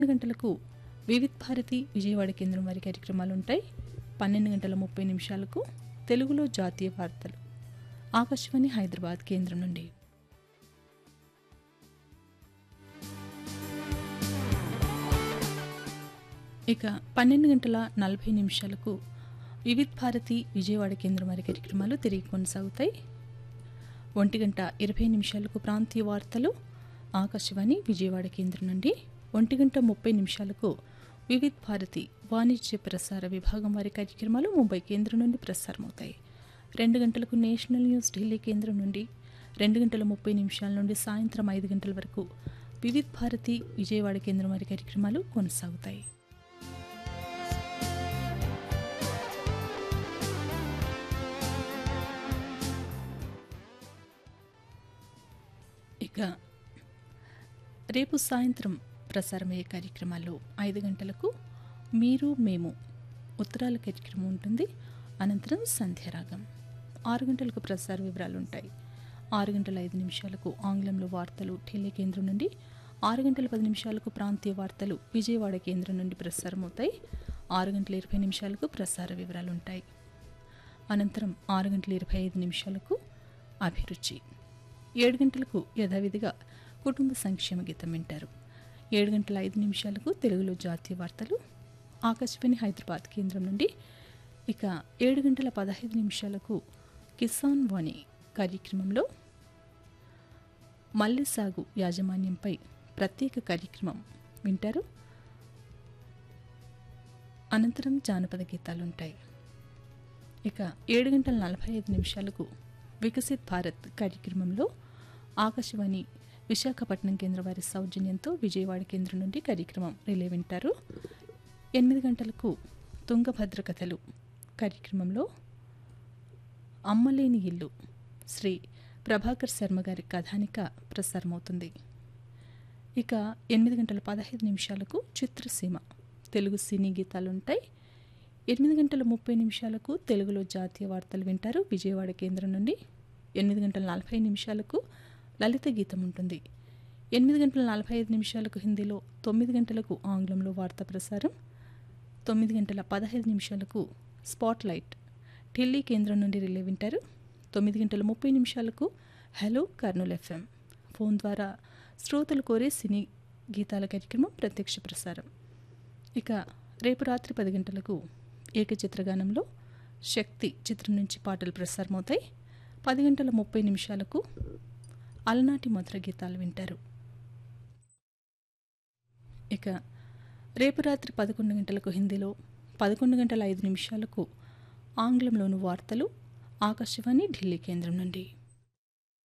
పన్నెండు గంటలకు వివిధ్ భారతి విజయవాడ కేంద్రం వారి కార్యక్రమాలు ఉంటాయి పన్నెండు గంటల ముప్పై నిమిషాలకు తెలుగులో జాతీయ వార్తలు ఆకాశవాణి హైదరాబాద్ కేంద్రం నుండి ఇక పన్నెండు గంటల నలభై నిమిషాలకు వివిధ్ భారతి విజయవాడ కేంద్రం వారి కార్యక్రమాలు తిరిగి కొనసాగుతాయి ఒంటి గంట ఇరవై నిమిషాలకు ప్రాంతీయ వార్తలు ఆకాశవాణి విజయవాడ కేంద్రం నుండి ఒంటి గంట ముప్పై నిమిషాలకు వివిధ్ భారతి వాణిజ్య ప్రసార విభాగం వారి కార్యక్రమాలు ముంబై కేంద్రం నుండి ప్రసారమవుతాయి రెండు గంటలకు నేషనల్ న్యూస్ ఢిల్లీ కేంద్రం నుండి రెండు గంటల ముప్పై నిమిషాల నుండి సాయంత్రం ఐదు గంటల వరకు వివిధ్ భారతి విజయవాడ కేంద్రం వారి కార్యక్రమాలు కొనసాగుతాయి ఇక రేపు సాయంత్రం ప్రసారమయ్యే కార్యక్రమాల్లో ఐదు గంటలకు మీరు మేము ఉత్తరాల కార్యక్రమం ఉంటుంది అనంతరం సంధ్యారాగం ఆరు గంటలకు ప్రసార వివరాలు ఉంటాయి ఆరు గంటల ఐదు నిమిషాలకు ఆంగ్లంలో వార్తలు ఢిల్లీ కేంద్రం నుండి ఆరు గంటల పది నిమిషాలకు ప్రాంతీయ వార్తలు విజయవాడ కేంద్రం నుండి ప్రసారమవుతాయి ఆరు గంటల ఇరవై నిమిషాలకు ప్రసార వివరాలు ఉంటాయి అనంతరం ఆరు గంటల ఇరవై ఐదు నిమిషాలకు అభిరుచి ఏడు గంటలకు యథావిధిగా కుటుంబ సంక్షేమ గీతం వింటారు ఏడు గంటల ఐదు నిమిషాలకు తెలుగులో జాతీయ వార్తలు ఆకాశవాణి హైదరాబాద్ కేంద్రం నుండి ఇక ఏడు గంటల పదహైదు నిమిషాలకు కిసాన్ వాణి కార్యక్రమంలో మల్లె సాగు యాజమాన్యంపై ప్రత్యేక కార్యక్రమం వింటారు అనంతరం జానపద గీతాలు ఉంటాయి ఇక ఏడు గంటల నలభై ఐదు నిమిషాలకు వికసిత్ భారత్ కార్యక్రమంలో ఆకాశవాణి విశాఖపట్నం కేంద్ర వారి సౌజన్యంతో విజయవాడ కేంద్రం నుండి కార్యక్రమం రిలే వింటారు ఎనిమిది గంటలకు తుంగభద్ర కథలు కార్యక్రమంలో అమ్మలేని ఇల్లు శ్రీ ప్రభాకర్ శర్మ గారి కథానిక ప్రసారమవుతుంది ఇక ఎనిమిది గంటల పదహైదు నిమిషాలకు చిత్రసీమ తెలుగు సినీ గీతాలు ఉంటాయి ఎనిమిది గంటల ముప్పై నిమిషాలకు తెలుగులో జాతీయ వార్తలు వింటారు విజయవాడ కేంద్రం నుండి ఎనిమిది గంటల నలభై నిమిషాలకు లలిత గీతం ఉంటుంది ఎనిమిది గంటల నలభై ఐదు నిమిషాలకు హిందీలో తొమ్మిది గంటలకు ఆంగ్లంలో వార్తా ప్రసారం తొమ్మిది గంటల పదహైదు నిమిషాలకు స్పాట్ లైట్ ఢిల్లీ కేంద్రం నుండి రిలే వింటారు తొమ్మిది గంటల ముప్పై నిమిషాలకు హలో కర్నూల్ ఎఫ్ఎం ఫోన్ ద్వారా శ్రోతలు కోరే సినీ గీతాల కార్యక్రమం ప్రత్యక్ష ప్రసారం ఇక రేపు రాత్రి పది గంటలకు ఏకచిత్రగానంలో శక్తి చిత్రం నుంచి పాటలు ప్రసారమవుతాయి పది గంటల ముప్పై నిమిషాలకు అలనాటి మధుర గీతాలు వింటారు ఇక రేపు రాత్రి పదకొండు గంటలకు హిందీలో పదకొండు గంటల ఐదు నిమిషాలకు ఆంగ్లంలోని వార్తలు ఆకాశవాణి ఢిల్లీ కేంద్రం నుండి